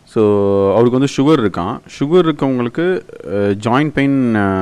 so அவருக்கு வந்து sugar இருக்கான் சுகர் இருக்கவங்களுக்கு ஜாயிண்ட் பெயின்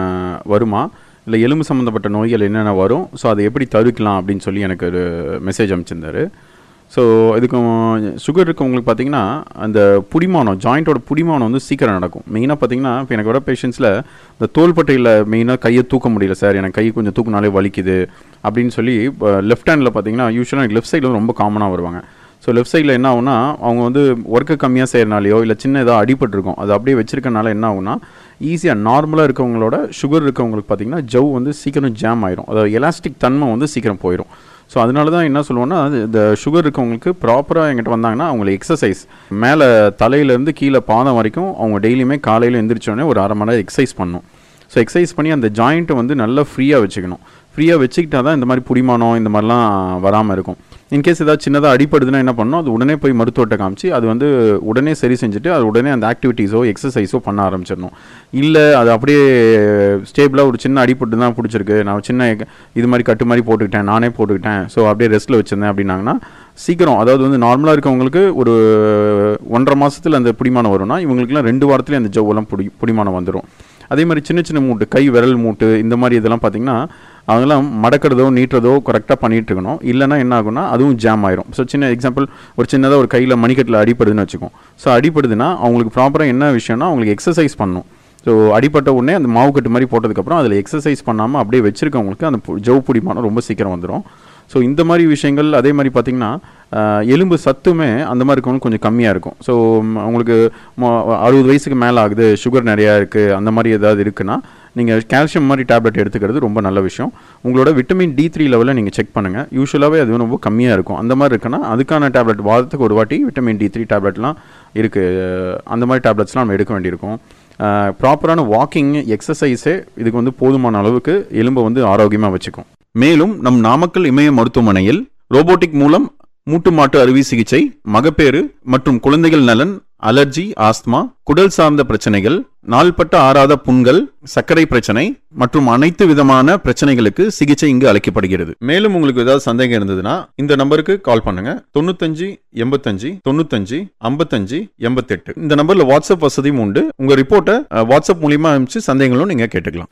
வருமா இல்லை எலும்பு சம்மந்தப்பட்ட நோய்கள் என்னென்ன வரும் ஸோ அதை எப்படி தடுக்கலாம் அப்படின்னு சொல்லி எனக்கு ஒரு மெசேஜ் அனுப்பிச்சிருந்தாரு ஸோ இதுக்கு சுகர் இருக்கவங்களுக்கு பார்த்தீங்கன்னா அந்த புடிமானம் ஜாயிண்ட்டோட புடிமானம் வந்து சீக்கிரம் நடக்கும் மெயினாக பார்த்தீங்கன்னா இப்போ எனக்கு வர பேஷண்ட்ஸில் இந்த தோள்பட்டையில் மெயினாக கையை தூக்க முடியல சார் எனக்கு கை கொஞ்சம் தூக்குனாலே வலிக்குது அப்படின்னு சொல்லி லெஃப்ட் ஹேண்டில் பார்த்தீங்கன்னா யூஸ்வலாக எனக்கு லெஃப்ட் சைடில் ரொம்ப காமனாக வருவாங்க ஸோ லெஃப்ட் சைடில் என்ன ஆகும்னா அவங்க வந்து ஒர்க்கு கம்மியாக செய்கிறனாலையோ இல்லை சின்ன ஏதாவது அடிபட்டிருக்கும் அது அப்படியே வச்சிருக்கனால என்ன ஆகும்னா ஈஸியாக நார்மலாக இருக்கவங்களோட சுகர் இருக்கவங்களுக்கு பார்த்தீங்கன்னா ஜவ் வந்து சீக்கிரம் ஜாம் ஆயிரும் அதாவது எலாஸ்டிக் தன்மை வந்து சீக்கிரம் போயிடும் ஸோ அதனால தான் என்ன சொல்லுவோன்னா அது இந்த சுகர் இருக்கவங்களுக்கு ப்ராப்பராக எங்கிட்ட வந்தாங்கன்னா அவங்களை எக்ஸசைஸ் மேலே தலையிலேருந்து கீழே பாதம் வரைக்கும் அவங்க டெய்லியுமே காலையில் எந்திரிச்சோடனே ஒரு அரை மணி நேரம் எக்ஸசைஸ் பண்ணணும் ஸோ எக்ஸசைஸ் பண்ணி அந்த ஜாயிண்ட்டை வந்து நல்லா ஃப்ரீயாக வச்சுக்கணும் ஃப்ரீயாக வச்சுக்கிட்டா தான் இந்த மாதிரி புடிமானம் இந்த மாதிரிலாம் வராமல் இருக்கும் இன்கேஸ் ஏதாவது சின்னதாக அடிப்படுதுன்னா என்ன பண்ணணும் அது உடனே போய் மருத்துவத்தை காமிச்சு அது வந்து உடனே சரி செஞ்சுட்டு அது உடனே அந்த ஆக்டிவிட்டீஸோ எக்ஸசைஸோ பண்ண ஆரம்பிச்சிடணும் இல்லை அது அப்படியே ஸ்டேபிளாக ஒரு சின்ன அடிப்பட்டு தான் பிடிச்சிருக்கு நான் சின்ன இது மாதிரி கட்டு மாதிரி போட்டுக்கிட்டேன் நானே போட்டுக்கிட்டேன் ஸோ அப்படியே ரெஸ்ட்டில் வச்சுருந்தேன் அப்படின்னாங்கன்னா சீக்கிரம் அதாவது வந்து நார்மலாக இருக்கவங்களுக்கு ஒரு ஒன்றரை மாதத்தில் அந்த பிடிமானம் வரும்னா இவங்களுக்குலாம் ரெண்டு வாரத்துலேயே அந்த ஜவ்வெல்லாம் புடி பிடிமானம் வந்துடும் அதே மாதிரி சின்ன சின்ன மூட்டு கை விரல் மூட்டு இந்த மாதிரி இதெல்லாம் பார்த்தீங்கன்னா அவங்களாம் மடக்கிறதோ நீட்டுறதோ கரெக்டாக பண்ணிட்டு இருக்கணும் இல்லைன்னா என்ன ஆகும்னா அதுவும் ஜாம் ஆயிரும் ஸோ சின்ன எக்ஸாம்பிள் ஒரு சின்னதாக ஒரு கையில் மணிக்கட்டில் அடிப்படுதுன்னு வச்சுக்கோம் ஸோ அடிப்படுதுன்னா அவங்களுக்கு ப்ராப்பராக என்ன விஷயம்னா அவங்களுக்கு எக்ஸசைஸ் பண்ணணும் ஸோ அடிப்பட்ட உடனே அந்த மாவு கட்டு மாதிரி போட்டதுக்கப்புறம் அதில் எக்ஸசைஸ் பண்ணாமல் அப்படியே வச்சிருக்கவங்களுக்கு அந்த பு- ஜவ் பிடிமானம் ரொம்ப சீக்கிரம் வந்துடும் ஸோ இந்த மாதிரி விஷயங்கள் அதே மாதிரி பார்த்தீங்கன்னா ஆஹ், எலும்பு சத்துமே அந்த மாதிரி இருக்கவங்களுக்கு கொஞ்சம் கம்மியாக இருக்கும் ஸோ உங்களுக்கு மொ- அறுபது வயசுக்கு மேலே ஆகுது சுகர் நிறையா இருக்குது அந்த மாதிரி ஏதாவது இருக்குன்னா நீங்கள் கால்சியம் மாதிரி டேப்லெட் எடுத்துக்கிறது ரொம்ப நல்ல விஷயம் உங்களோட விட்டமின் டி த்ரீ லெவலில் நீங்கள் செக் பண்ணுங்கள் யூஸ்வலாகவே அது ரொம்ப கம்மியாக இருக்கும் அந்த மாதிரி இருக்குன்னா அதுக்கான டேப்லெட் வாரத்துக்கு ஒரு வாட்டி விட்டமின் டி த்ரீ டேப்லெட்லாம் இருக்குது அந்த மாதிரி டேப்லெட்ஸ்லாம் நம்ம எடுக்க வேண்டியிருக்கும் ப்ராப்பரான வாக்கிங் எக்ஸசைஸே இதுக்கு வந்து போதுமான அளவுக்கு எலும்பை வந்து ஆரோக்கியமாக வச்சுக்கும் மேலும் நம் நாமக்கல் இமய மருத்துவமனையில் ரோபோட்டிக் மூலம் மூட்டு மாட்டு அறுவை சிகிச்சை மகப்பேறு மற்றும் குழந்தைகள் நலன் அலர்ஜி ஆஸ்துமா குடல் சார்ந்த பிரச்சனைகள் நாள்பட்ட ஆறாத புண்கள் சர்க்கரை பிரச்சனை மற்றும் அனைத்து விதமான பிரச்சனைகளுக்கு சிகிச்சை இங்கு அளிக்கப்படுகிறது மேலும் உங்களுக்கு ஏதாவது சந்தேகம் இருந்ததுன்னா இந்த நம்பருக்கு கால் பண்ணுங்க தொண்ணூத்தஞ்சு எண்பத்தஞ்சு தொண்ணூத்தஞ்சு ஐம்பத்தஞ்சு எண்பத்தெட்டு இந்த நம்பர்ல வாட்ஸ்அப் வசதியும் உண்டு உங்க ரிப்போர்ட்டை அஹ், வாட்ஸ்அப் மூலியமா அனுப்பிச்சு சந்தேகங்களும் நீங்க கேட்டுக்கலாம்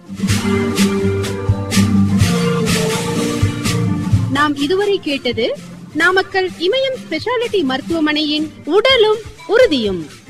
நாம் இதுவரை கேட்டது நாமக்கல் இமயம் ஸ்பெஷாலிட்டி மருத்துவமனையின் உடலும் உறுதியும்